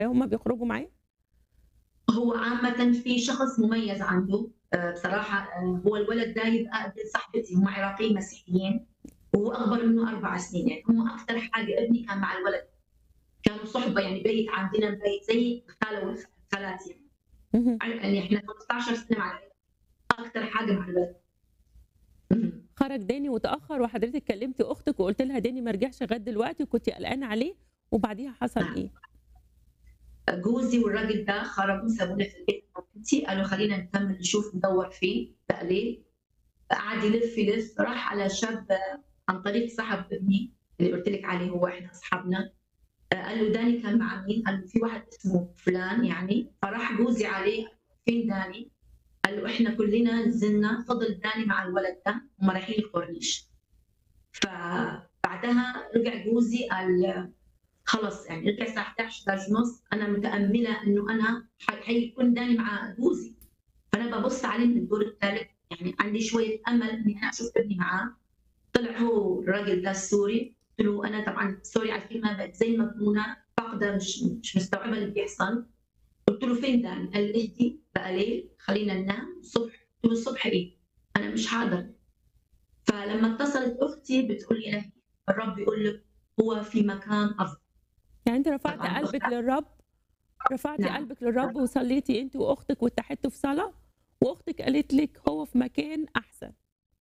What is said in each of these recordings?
هم بيخرجوا معاه؟ هو عامةً في شخص مميز عنده آآ بصراحة آآ هو الولد ده يبقى ابن صاحبتي هم عراقيين مسيحيين وهو أكبر منه 4 سنين يعني هم أكتر حاجة ابني كان مع الولد كانوا صُحبة يعني بيت عندنا بيت زي الخالة والخالات يعني اهم. يعني إحنا 15 سنة مع العيلة أكتر حاجة مع الولد. اهم. خرج داني واتأخر وحضرتِك كلمتِ أختِك وقُلتِ لها داني ما رجعش لغاية دلوقتي وكنتِ قلقانة عليه، وبعديها حصل نعم. إيه؟ جوزي والراجل ده خرجوا سابونا في البيت أنا وبنتي قالوا خلينا نكمل نشوف ندوّر فيه تقليل، قعد يلف يلف راح على شاب عن طريق صاحب ابني اللي قُلت لِك عليه هو إحنا أصحابنا آآ قال له داني كان مع مين؟ قال له في واحد اسمه فلان يعني، فراح جوزي عليه فين داني؟ قال له إحنا كلنا نزلنا فضل داني مع الولد ده هم رايحين الكورنيش. فبعدها رجع جوزي قال خلص يعني رجع الساعة 11 11:30 أنا متأملة إنه أنا ح حيكون داني مع جوزي، فأنا بابُص عليه من الدور التالت يعني عندي شوية أمل إني أنا أشوف ابني معاه، طلع هو الراجل ده السوري، قُلت له أنا طبعًا سوري على الكلمة بقيت زي المجنونة فاقدة مش مش مستوعبة اللي بيحصل، قُلت له فين داني؟ قال لي اهدي بقى ليل خلينا ننام الصبح، قُلت له الصبح إيه؟ أنا مش حاضر. فلمّا اتصلت أختي بتقول لي إلهي الرب بيقول لِك هو في مكان أفضل. يعني أنتِ رفعتِ طبعًا قلبِك أختي للرب؟ رفعتِ نعم. قلبِك للرب وصليتِ أنتِ وأختِك واتحدتوا في صلاة، وأختِك قالت لِك هو في مكان أحسن.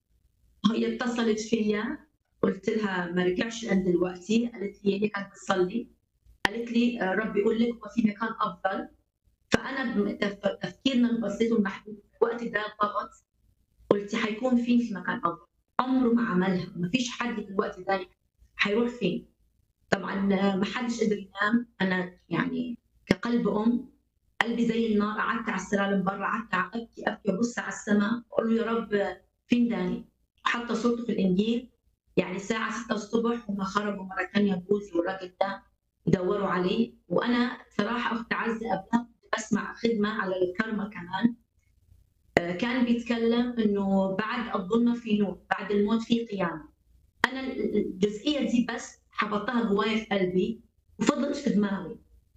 هي اتصلت فيّا قُلت لها ما رجعش لغاية دلوقتي، قالت لي هي كانت بتصلي، قالت لي الرب بيقول لِك هو في مكان أفضل، فأنا بم تف تفكيرنا البسيط والمحدود في الوقت ده ضغط، قُلت حيكون فين في مكان أفضل؟ عمره ما عملها، ما فيش حد في الوقت ده حيروح فين؟ طبعًا ما حدش قدر ينام، أنا يعني كقلب أم قلبي زي النار، قعدت على السلالم برّه، قعدت أبكي، أبكي وأبُص على السما وأقول له يا رب فين داني؟ وحاطة صورته في الإنجيل، يعني الساعة 6:00 هم خرجوا مرة تانية جوزي والراجل ده يدوّروا عليه، وأنا بصراحة أخت عزة قبلها كنت باسمع خدمة على الكرمة كمان آآ كان بيتكلم إنه بعد الظلمة في نور، بعد الموت في قيامة. أنا ال الجزئية دي بس حفظتها جوايا في قلبي وفضلت في دماغي.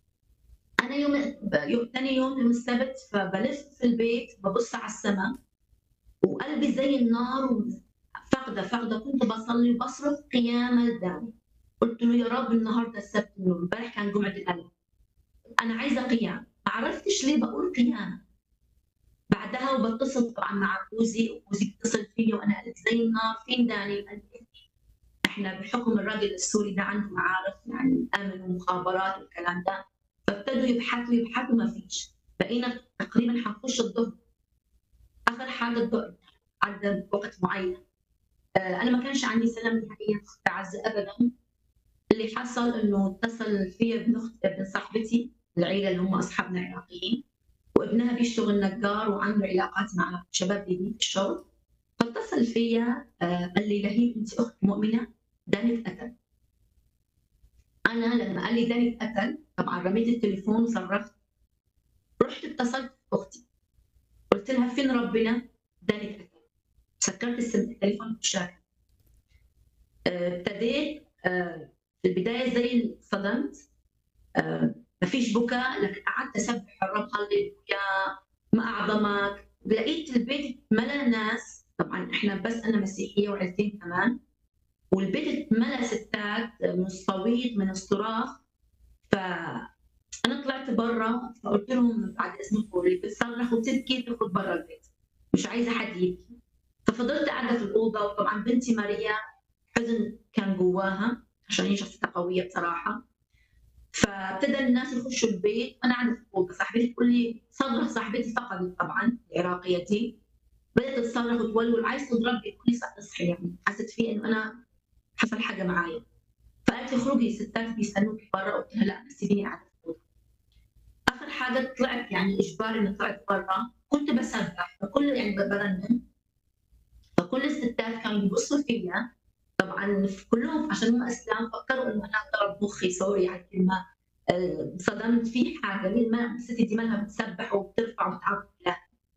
أنا يوم ب يوم تاني يوم يوم السبت فبالِف في البيت بابُص على السما وقلبي زي النار و فاقدة، فاقدة كنت باصلي وباصرخ قيامة لداني. قُلت له يا رب النهارده السبت النور، امبارح كان جمعة الألم. أنا عايزة قيامة، ما عرفتش ليه باقول قيامة. بعدها وباتصل طبعًا مع جوزي وجوزي بيتصل فيّا وأنا قلبي زي النار فين داني؟ قال لي إحنا بحكم الراجل السوري ده عنده معارف يعني أمن ومخابرات والكلام ده، فابتدوا يبحثوا، يبحثوا ما فيش، بقينا تقريبًا حنخش الضهر. آخر حاجة الضهر عدّى وقت معين. آآ أنا ما كانش عندي سلام نهائيًا في أخت عزة أبدًا. اللي حصل إنه اتصل فيّا ابن أخت ابن صاحبتي العيلة اللي هم أصحابنا عراقيين، وابنها بيشتغل نجار وعنده علاقات مع شباب ليبيين في الشغل، فاتصل فيّا آآ قال لي لهيب أنتِ أخت مؤمنة، داني اتقتل. أنا لمّا قال لي داني اتقتل طبعًا رميت التليفون وصرخت. رُحت اتصلت بأختي، قُلت لها فين ربنا؟ داني اتقتل. سكرت الس التليفون بالشارع. آآ ابتديت آآ في البداية زي اتصدمت آآ ما فيش بكا لكن قعدت أسبح الرب هاليلويا ما أعظمك، لقيت البيت اتملا ناس، طبعًا إحنا بس أنا مسيحية وعيلتين كمان، والبيت اتملا ستات من الصويت من الصراخ، فأنا طلعت برّه فقُلت لهم بعد إذنكم اللي بتصرخ وتبكي تخرج برّه البيت، مش عايزة حد يبكي. ففضلت قاعدة في الأوضة وطبعًا بنتي ماريا حزن كان جواها عشان هي شخصيتها قوية بصراحة. فابتدى الناس يخشوا البيت وأنا قاعدة في الأوضة، صاحبتي تقول لي صرخ صاحبتي فقدت طبعًا العراقية دي، بدأت تصرخ وتولول عايزة تضربني تقول لي ص اصحي يعني، حست في إنه أنا حصل حاجة معايا. فقالت لي اخرجي الستات بيستنوكِ برّه، قُلت لها لأ سيبيني قاعدة في الأوضة. آخر حاجة طلعت يعني إجباري إني طلعت برّه، كنت باسبح فكل يعني ب بارنم، فكل الستات كانوا بيبصوا فيّا طبعًا ف كلّهم عشان هم أسلام فكروا إنه أنا ضرب مخي سوري على الكلمة، آآ انصدمت في حاجة ليه ما الست دي مالها بتسبح وبترفع وبتعظم إلهها.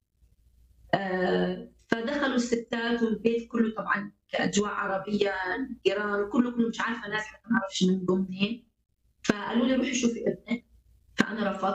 آآ فدخلوا الستات والبيت كله طبعًا كأجواء عربية، جيران كله، كله مش عارفة ناس حتى ما أعرفش منهم منين، فقالوا لي روحي شوفي ابنِك، فانا رفضت